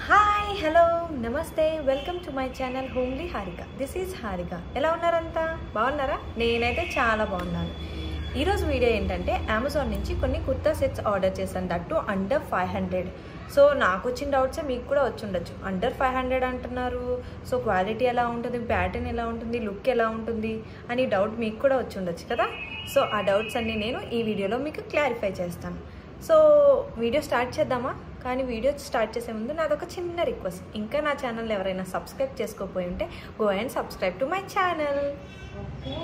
hi hello నమస్తే welcome to my channel homely Harika this is Harika ఎలా ఉన్నారంతా బాగున్నారా నేనైతే చాలా బాగున్నాను ఈరోజు వీడియో ఏంటంటే అమెజాన్ నుంచి కొన్ని కుర్తా సెట్స్ ఆర్డర్ చేశాను that under five hundred so నాకు వచ్చిన డౌట్సే మీకు కూడా వచ్చి ఉండొచ్చు అండర్ ఫైవ్ హండ్రెడ్ అంటున్నారు సో క్వాలిటీ ఎలా ఉంటుంది ప్యాటర్న్ ఎలా ఉంటుంది లుక్ ఎలా ఉంటుంది అని డౌట్ మీకు కూడా వచ్చి ఉండొచ్చు కదా సో ఆ డౌట్స్ అన్నీ నేను ఈ వీడియోలో మీకు క్లారిఫై చేస్తాను సో వీడియో స్టార్ట్ చేద్దామా కానీ వీడియో స్టార్ట్ చేసే ముందు నాది ఒక చిన్న రిక్వెస్ట్ ఇంకా నా ఛానల్ ఎవరైనా సబ్స్క్రైబ్ చేసుకోకపోయి ఉంటే go and subscribe to my channel okay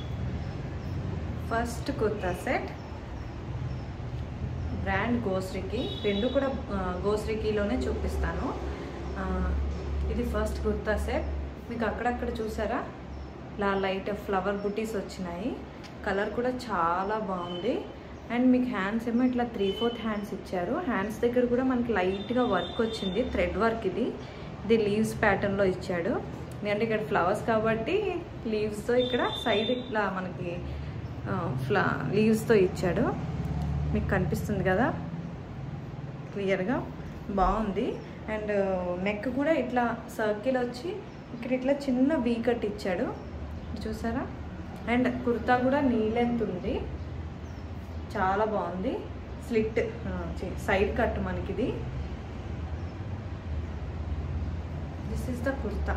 first kurta set brand గోశ్రీకి రెండు కూడా ఆ, గోశ్రీకిలోనే చూపిస్తాను ఆ, ఇది ఫస్ట్ కుర్తా సెట్ మీకు అక్కడక్కడ చూసారా ఇలా లైట్ ఫ్లవర్ బుటీస్ వచ్చినాయి కలర్ కూడా చాలా బాగుంది అండ్ మీకు హ్యాండ్స్ ఏమో ఇట్లా త్రీ ఫోర్త్ హ్యాండ్స్ ఇచ్చారు హ్యాండ్స్ దగ్గర కూడా మనకి లైట్గా వర్క్ వచ్చింది థ్రెడ్ వర్క్ ఇది ఇది లీవ్స్ ప్యాటర్న్లో ఇచ్చాడు ఎందుకంటే ఇక్కడ ఫ్లవర్స్ కాబట్టి లీవ్స్తో ఇక్కడ సైడ్ ఇట్లా మనకి ఆ, ఫ్లా లీవ్స్తో ఇచ్చాడు మీకు కనిపిస్తుంది కదా క్లియర్గా బాగుంది అండ్ నెక్ కూడా ఇట్లా సర్కిల్ వచ్చి ఇక్కడ ఇట్లా చిన్న వీ కట్ ఇచ్చాడు చూసారా అండ్ కుర్తా కూడా నీ లెంత్ ఉంది చాలా బాగుంది స్లిట్ సైడ్ కట్ మనకిది దిస్ ఇస్ ద కుర్తా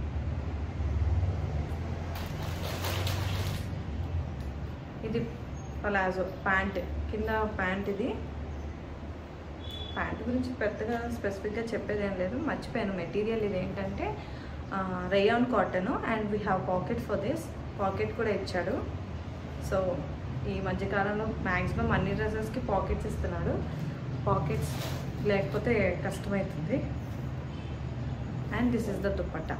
ఇది పలాజో ప్యాంట్ కింద ప్యాంట్ ఇది ప్యాంట్ గురించి పెద్దగా స్పెసిఫిక్గా చెప్పేది ఏం లేదు మర్చిపోయాను మెటీరియల్ ఇది ఏంటంటే rayon cotton and we have pocket for this pocket కూడా ఇచ్చాడు సో ఈ మధ్యకాలంలో మ్యాక్సిమం అన్ని డ్రెస్సెస్కి పాకెట్స్ ఇస్తున్నాడు పాకెట్స్ లేకపోతే కష్టమవుతుంది and this is the dupatta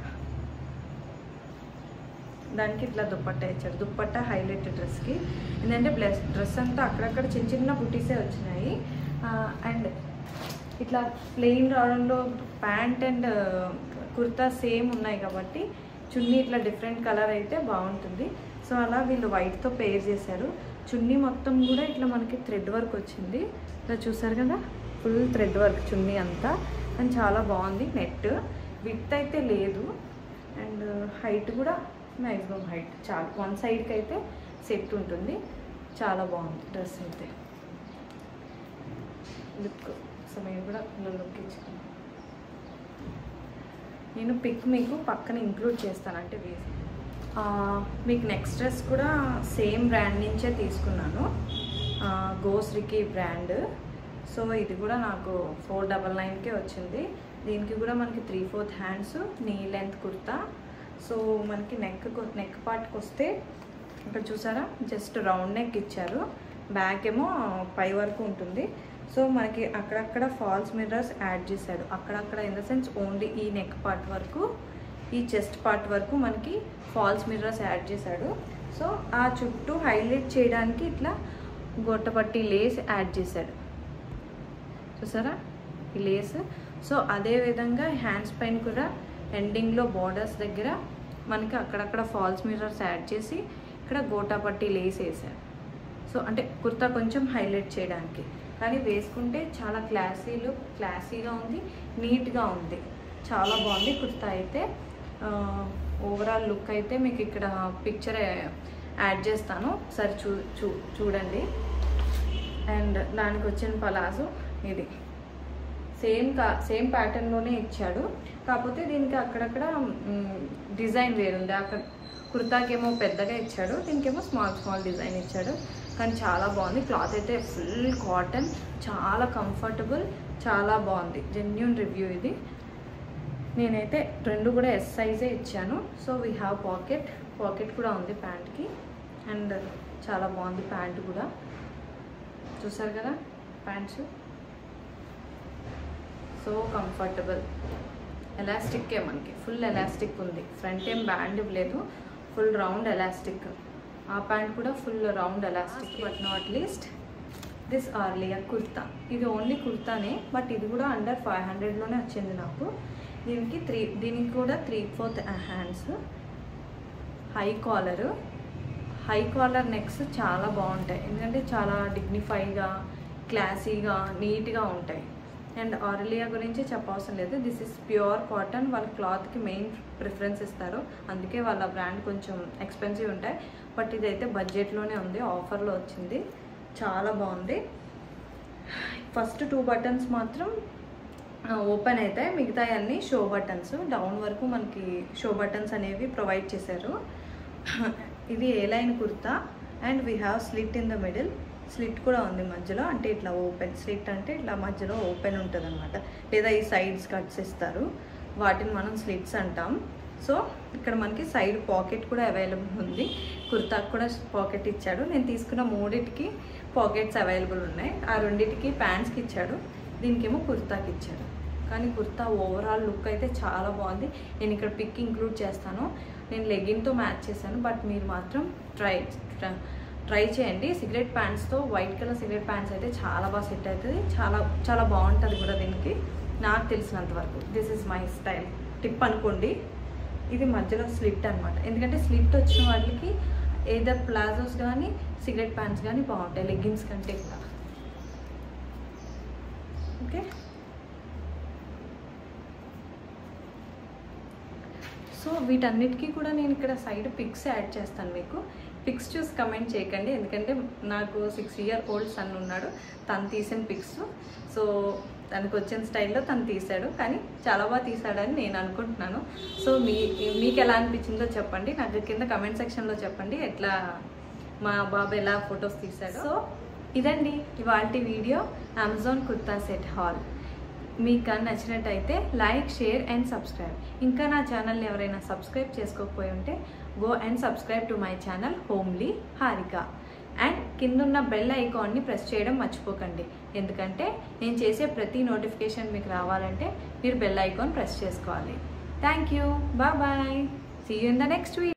దానికి ఇట్లా దుప్పట్టా ఇచ్చాడు దుప్పట్టా హైలైట్ డ్రెస్కి ఏంటంటే బ్లెస్ డ్రెస్ అంతా అక్కడక్కడ చిన్న చిన్న బుటీసే వచ్చినాయి అండ్ ఇట్లా ప్లెయిన్ రావడంలో ప్యాంట్ అండ్ కుర్తా సేమ్ ఉన్నాయి కాబట్టి చున్నీ ఇట్లా డిఫరెంట్ కలర్ అయితే బాగుంటుంది సో అలా వీళ్ళు వైట్తో పేర్ చేశారు చున్నీ మొత్తం కూడా ఇట్లా మనకి థ్రెడ్ వర్క్ వచ్చింది ఇలా చూసారు కదా ఫుల్ థ్రెడ్ వర్క్ చున్నీ అంతా కానీ చాలా బాగుంది నెట్ విత్ అయితే లేదు అండ్ హైట్ కూడా మ్యాక్సిమం హైట్ చాలా వన్ సైడ్కి అయితే సెట్ ఉంటుంది చాలా బాగుంది డ్రెస్ అయితే లుక్ సమయం కూడా ఇలా లుక్ ఇచ్చుకున్నాను నేను పిక్ మీకు పక్కన ఇంక్లూడ్ చేస్తాను అంటే వేసి ఆ, మీకు నెక్స్ట్ డ్రెస్ కూడా సేమ్ బ్రాండ్ నుంచే తీసుకున్నాను గోశ్రీకి బ్రాండ్ సో ఇది కూడా నాకు ఫోర్ డబల్ నైన్కే వచ్చింది దీనికి కూడా మనకి three fourth hands knee length kurta so మనకి నెక్ నెక్ పార్ట్కి వస్తే ఇక్కడ చూసారా జస్ట్ రౌండ్ నెక్ ఇచ్చారు బ్యాక్ ఏమో పై వరకు ఉంటుంది సో మనకి అక్కడక్కడ ఫాల్స్ మిర్రర్స్ యాడ్ చేశాడు అక్కడక్కడ ఇన్ ద సెన్స్ ఓన్లీ ఈ నెక్ పార్ట్ వరకు ఈ చెస్ట్ పార్ట్ వరకు మనకి ఫాల్స్ మిర్రర్స్ యాడ్ చేశాడు సో ఆ చుట్టూ హైలైట్ చేయడానికి ఇట్లా గొట్టపట్టి లేస్ యాడ్ చేశాడు చూసారా ఈ లేస్ సో అదే విధంగా హ్యాండ్స్ పైన కూడా ఎండింగ్లో బార్డర్స్ దగ్గర మనకి అక్కడక్కడ ఫాల్స్ మిర్రర్స్ యాడ్ చేసి ఇక్కడ గోటాపట్టి లేస్ వేసారు సో అంటే కుర్తా కొంచెం హైలైట్ చేయడానికి కానీ వేసుకుంటే చాలా క్లాసీ లుక్ క్లాసీగా ఉంది నీట్గా ఉంది చాలా బాగుంది కుర్తా అయితే ఓవరాల్ లుక్ అయితే మీకు ఇక్కడ పిక్చర్ యాడ్ చేస్తాను ఒకసారి చూ చూ చూడండి అండ్ దానికి వచ్చిన పలాజో ఇది సేమ్ కా సేమ్ ప్యాటర్న్లోనే ఇచ్చాడు కాకపోతే దీనికి అక్కడక్కడ డిజైన్ వేరుంది అక్కడ కుర్తాకేమో పెద్దగా ఇచ్చాడు దీనికేమో స్మాల్ స్మాల్ డిజైన్ ఇచ్చాడు కానీ చాలా బాగుంది క్లాత్ అయితే ఫుల్ కాటన్ చాలా కంఫర్టబుల్ చాలా బాగుంది జెన్యున్ రివ్యూ ఇది నేనైతే రెండు కూడా ఎస్ సైజే ఇచ్చాను so we have pocket pocket కూడా ఉంది ప్యాంట్కి అండ్ చాలా బాగుంది ప్యాంట్ కూడా చూసారు కదా ప్యాంట్స్ సో కంఫర్టబుల్ ఎలాస్టిక్కే మనకి ఫుల్ ఎలాస్టిక్ ఉంది ఫ్రంట్ ఏం బ్యాండ్ లేదు ఫుల్ రౌండ్ ఎలాస్టిక్ ఆ ప్యాంట్ కూడా full round elastic but not least this ఆర్లియా కుర్తా ఇది ఓన్లీ కుర్తానే బట్ ఇది కూడా అండర్ ఫైవ్ హండ్రెడ్లోనే వచ్చింది నాకు దీనికి త్రీ దీనికి కూడా three fourth hands high collar high collar necks చాలా బాగుంటాయి ఎందుకంటే చాలా డిగ్నిఫైగా క్లాసీగా నీట్గా ఉంటాయి అండ్ ఆరలియా గురించి చెప్పవసరం లేదు దిస్ ఇస్ ప్యూర్ కాటన్ వాళ్ళ క్లాత్కి మెయిన్ ప్రిఫరెన్స్ ఇస్తారు అందుకే వాళ్ళ బ్రాండ్ కొంచెం ఎక్స్పెన్సివ్ ఉంటాయి బట్ ఇదైతే బడ్జెట్లోనే ఉంది ఆఫర్లో వచ్చింది చాలా బాగుంది ఫస్ట్ టూ బటన్స్ మాత్రం ఓపెన్ అవుతాయి మిగతా అన్ని షో బటన్స్ డౌన్ వరకు మనకి షో బటన్స్ అనేవి ప్రొవైడ్ చేశారు ఇది A line kurta and we have slit in the middle slit కూడా ఉంది మధ్యలో అంటే ఇట్లా ఓపెన్ స్లిట్ అంటే ఇట్లా మధ్యలో ఓపెన్ ఉంటుంది అనమాట లేదా ఈ సైడ్స్ కట్స్ ఇస్తారు వాటిని మనం స్లిట్స్ అంటాం సో ఇక్కడ మనకి సైడ్ పాకెట్ కూడా అవైలబుల్ ఉంది కుర్తాకి కూడా పాకెట్ ఇచ్చాడు నేను తీసుకున్న మూడింటికి పాకెట్స్ అవైలబుల్ ఉన్నాయి ఆ రెండింటికి ప్యాంట్స్కి ఇచ్చాడు దీనికేమో కుర్తాకి ఇచ్చాడు కానీ కుర్తా ఓవరాల్ లుక్ అయితే చాలా బాగుంది నేను ఇక్కడ పిక్ ఇంక్లూడ్ చేస్తాను నేను లెగిన్తో మ్యాచ్ చేశాను బట్ మీరు మాత్రం ట్రై ట్రై చేయండి సిగరెట్ ప్యాంట్స్తో వైట్ కలర్ సిగరెట్ ప్యాంట్స్ అయితే చాలా బాగా సెట్ అవుతుంది చాలా చాలా బాగుంటుంది కూడా దీనికి నాకు తెలిసినంత వరకు this is my style tip అనుకోండి ఇది మధ్యలో స్లిట్ అనమాట ఎందుకంటే స్లిట్ వచ్చిన వాళ్ళకి ఏదర్ ప్లాజోస్ కానీ సిగరెట్ ప్యాంట్స్ కానీ బాగుంటాయి లెగ్గిన్స్ కంటే కూడా ఓకే సో వీటన్నిటికీ కూడా నేను ఇక్కడ సైడ్ పిక్స్ యాడ్ చేస్తాను మీకు పిక్స్ చూసి కమెంట్ చేయకండి ఎందుకంటే నాకు సిక్స్ ఇయర్ ఓల్డ్ సన్ ఉన్నాడు తను తీసిన పిక్స్ సో తనకు వచ్చిన స్టైల్లో తను తీశాడు కానీ చాలా బాగా తీశాడని నేను అనుకుంటున్నాను సో మీ మీకు ఎలా అనిపించిందో చెప్పండి నాకు కింద కమెంట్ సెక్షన్లో చెప్పండి ఎట్లా మా బాబు ఎలా ఫొటోస్ తీశాడు సో ఇదండి ఇవాళ video Amazon kurta set haul మీకు కానీ నచ్చినట్టయితే లైక్ షేర్ అండ్ సబ్స్క్రైబ్ ఇంకా నా ఛానల్ని ఎవరైనా సబ్స్క్రైబ్ చేసుకోకపోయి ఉంటే go and subscribe to my channel homely Harika and కిందున్న బెల్ ఐకాన్ని ప్రెస్ చేయడం మర్చిపోకండి ఎందుకంటే నేను చేసే ప్రతి నోటిఫికేషన్ మీకు రావాలంటే మీరు బెల్ ఐకాన్ ప్రెస్ చేసుకోవాలి thank you bye bye see you in the next week